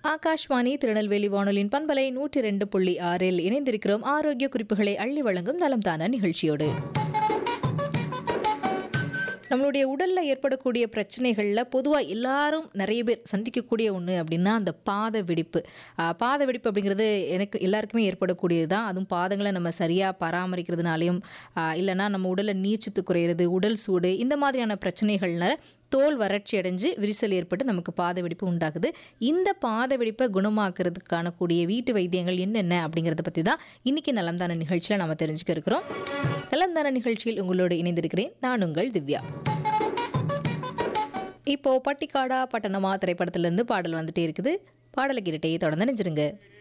ஆகாஷ்வாணி திருநெல்வேலி வானொலியின் பண்பலை நூற்றி ரெண்டு புள்ளி ஆறில் இணைந்திருக்கிறோம் ஆரோக்கிய குறிப்புகளை அள்ளி வழங்கும் நலம் தான நிகழ்ச்சியோடு நம்மளுடைய உடல்ல ஏற்படக்கூடிய பிரச்சனைகள்ல பொதுவாக எல்லாரும் நிறைய பேர் சந்திக்கக்கூடிய ஒன்று அப்படின்னா அந்த பாத வெடிப்பு ஆஹ் பாத வெடிப்பு அப்படிங்கிறது எனக்கு எல்லாருக்குமே ஏற்படக்கூடியது தான் அதுவும் பாதங்களை நம்ம சரியாக பராமரிக்கிறதுனாலையும் ஆஹ் இல்லைன்னா நம்ம உடலில் நீர்ச்சத்து குறையிறது உடல் சூடு இந்த மாதிரியான பிரச்சனைகள்னால தோல் வறட்சி அடைஞ்சு விரிசல் ஏற்பட்டு நமக்கு பாத வெடிப்பு உண்டாகுது இந்த பாத வெடிப்பை குணமாக்குறதுக்கான கூடிய வீட்டு வைத்தியங்கள் என்னென்ன அப்படிங்கிறத பற்றி தான் இன்னைக்கு நலம்தான நிகழ்ச்சியில் நம்ம தெரிஞ்சுக்க இருக்கிறோம் நலம்தான நிகழ்ச்சியில் உங்களோடு இணைந்திருக்கிறேன் நான் உங்கள் திவ்யா இப்போ பட்டிக்காடா பட்டணமா திரைப்படத்திலிருந்து பாடல் வந்துட்டே இருக்குது பாடலை கேட்டுட்டே தொடர்ந்து நினைச்சிருங்க